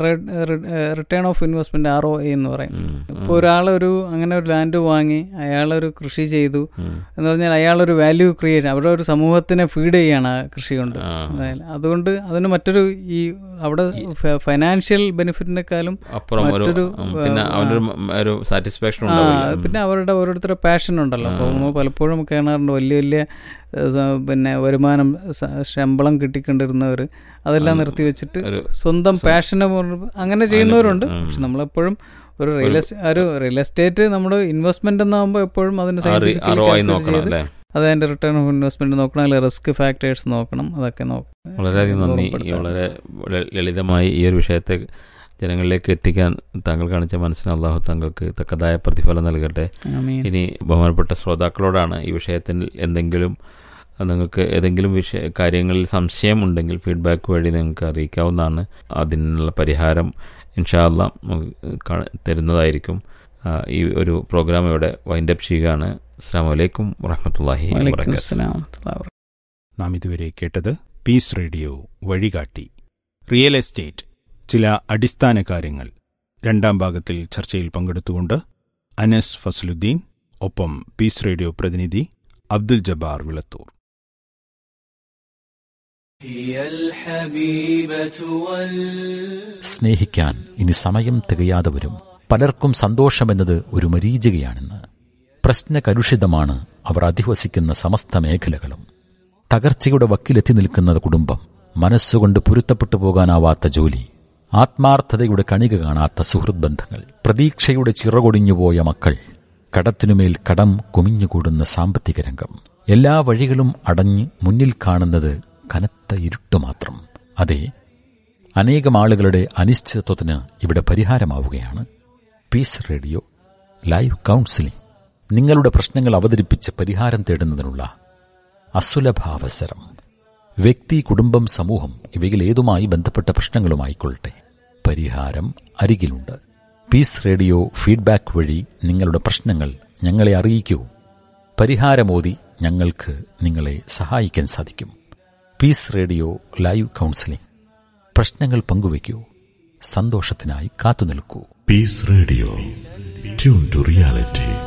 return of investment R O A എന്ന് പറയും ഉം. ഇപ്പോൾ ഒരാളൊരു അങ്ങനെ ഒരു ലാൻഡ് വാങ്ങി അയാളൊരു കൃഷി ചെയ്തു ഉം. എന്ന് പറഞ്ഞാൽ അയാളൊരു വാല്യൂ ക്രിയേറ്റ് അവിടെ ഒരു സമൂഹത്തിനെ ഫീഡ് ചെയ്യാണ് ആ കൃഷി കൊണ്ട് ആ. അതായത് അതുകൊണ്ട് അതിന് മറ്റൊരു ഈ അവിടെ ഫൈനാൻഷ്യൽ ബെനിഫിറ്റിനെക്കാളും അപ്പുറം ഒരു മറ്റൊരു, ഉം, പിന്നെ ആ, അവനൊരു മ- ഒരു സാറ്റിസ്ഫാക്ഷൻ ആ, ഉണ്ടാവില്ല പിന്നെ അവരുടെ ഓരോരുത്തരുടെ പാഷൻ ഉണ്ടല്ലോ അപ്പോൾ നമ്മൾ പലപ്പോഴും കാണാറുണ്ട് വലിയ വലിയ ഏഹ്, സ- പിന്നെ വരുമാനം സ- ശമ്പളം കിട്ടിക്കൊണ്ടിരുന്നവർ അതെല്ലാം ആ, നിർത്തി വെച്ചിട്ട് ഒരു സ്വന്തം പാഷനെ അങ്ങനെ ചെയ്യുന്നവരുണ്ട് ഉം. പക്ഷെ നമ്മളെപ്പോഴും ഒരു റിയൽ എസ്റ്റേറ്റ് ഒരു റിയൽ എസ്റ്റേറ്റ് നമ്മുടെ ഇൻവെസ്റ്റ്മെന്റ് എന്നാകുമ്പോൾ എപ്പോഴും അതിന് ആ റി- ആ ROI നോക്കണം ചെയ്ത് അല്ലേ അത് അതിന്റെ റിട്ടേൺ ഓഫ് ഇൻവെസ്റ്റ്മെന്റ് നോക്കണം അല്ലെങ്കിൽ റിസ്ക് ഫാക്ടേഴ്സ് നോക്കണം അതൊക്കെ നോക്കണം വളരെയധികം നന്ദി ഈ ഉറപ്പെടുത്താം. വളരെ ല- ലളിതമായി ഈ ഒരു വിഷയത്തെ ജനങ്ങളിലേക്ക് എത്തിക്കാൻ താങ്കൾ കാണിച്ച മനസ്സിന് അള്ളാഹു താങ്കൾക്ക് തക്കതായ പ്രതിഫലം നൽകട്ടെ ആമീൻ. ഇനി ബഹുമാനപ്പെട്ട ശ്രോതാക്കളോടാണ് ഈ വിഷയത്തിൽ എന്തെങ്കിലും നിങ്ങൾക്ക് ഏതെങ്കിലും വിഷയ കാര്യങ്ങളിൽ സംശയമുണ്ടെങ്കിൽ ഫീഡ്ബാക്ക് വഴി നിങ്ങൾക്ക് അറിയിക്കാവുന്നതാണ് അതിനുള്ള പരിഹാരം ഇൻഷാല്ല തരുന്നതായിരിക്കും ആ, ഈ ഒരു പ്രോഗ്രാം ഇവിടെ വൈൻഡ് അപ്പ് ചെയ്യുകയാണ് അസ്സാം വലൈക്കും വറഹമത്തല്ലാഹി വലൈക്കും വാബർക്കാത്തു അസ്സലാം വറഹ്മത്തുള്ളാഹി വബറകാതുഹു. നാം ഇതുവരെ കേട്ടത് പീസ് റേഡിയോ വഴികാട്ടി റിയൽ എസ്റ്റേറ്റ് ചില അടിസ്ഥാന കാര്യങ്ങൾ രണ്ടാം ഭാഗത്തിൽ ചർച്ചയിൽ പങ്കെടുത്തുകൊണ്ട് അനസ് ഫസലുദ്ദീൻ ഒപ്പം പീസ് റേഡിയോ പ്രതിനിധി അബ്ദുൽ ജബ്ബാർ വിളത്തൂർ هي الحبيبة وال സ്നേഹിക്കാൻ ഇനി സമയം തികയാതെ വരും പലർക്കും സന്തോഷമെന്നത് ഒരു മരീചികയാണെന്ന് പ്രശ്നകലുഷിതമാണ് അവർ അധിവസിക്കുന്ന സമസ്ത മേഖലകളും തകർച്ചയുടെ വക്കിലെത്തി നിൽക്കുന്ന കുടുംബം മനസ്സുകൊണ്ട് പൊരുത്തപ്പെട്ടു പോകാനാവാത്ത ജോലി ആത്മാർത്ഥതയുടെ കണിക കാണാത്ത സുഹൃത് ബന്ധങ്ങൾ പ്രതീക്ഷയുടെ ചിറകൊടിഞ്ഞുപോയ മക്കൾ കടത്തിനുമേൽ കടം കുമിഞ്ഞുകൂടുന്ന സാമ്പത്തിക രംഗം എല്ലാ വഴികളും അടഞ്ഞ് മുന്നിൽ കാണുന്നത് കനത്ത ഇരുട്ട് മാത്രം അതെ അനേകം ആളുകളുടെ അനിശ്ചിതത്വത്തിന് ഇവിടെ പരിഹാരമാവുകയാണ് പീസ് റേഡിയോ ലൈവ് കൗൺസിലിംഗ് നിങ്ങളുടെ പ്രശ്നങ്ങൾ അവതരിപ്പിച്ച് പരിഹാരം തേടുന്നതിനുള്ള അസുലഭാവസരം വ്യക്തി കുടുംബം സമൂഹം ഇവയിൽ ഏതുമായി ബന്ധപ്പെട്ട പ്രശ്നങ്ങളുമായിക്കൊള്ളട്ടെ പരിഹാരം അരികിലുണ്ട് പീസ് റേഡിയോ ഫീഡ്ബാക്ക് വഴി നിങ്ങളുടെ പ്രശ്നങ്ങൾ ഞങ്ങളെ അറിയിക്കൂ പരിഹാരമോതി ഞങ്ങൾക്ക് നിങ്ങളെ സഹായിക്കാൻ സാധിക്കും പീസ് റേഡിയോ ലൈവ് കൗൺസിലിംഗ് പ്രശ്നങ്ങൾ പങ്കുവയ്ക്കൂ സന്തോഷത്തിനായി കാത്തുനിൽക്കൂ Peace Radio. Tune to reality.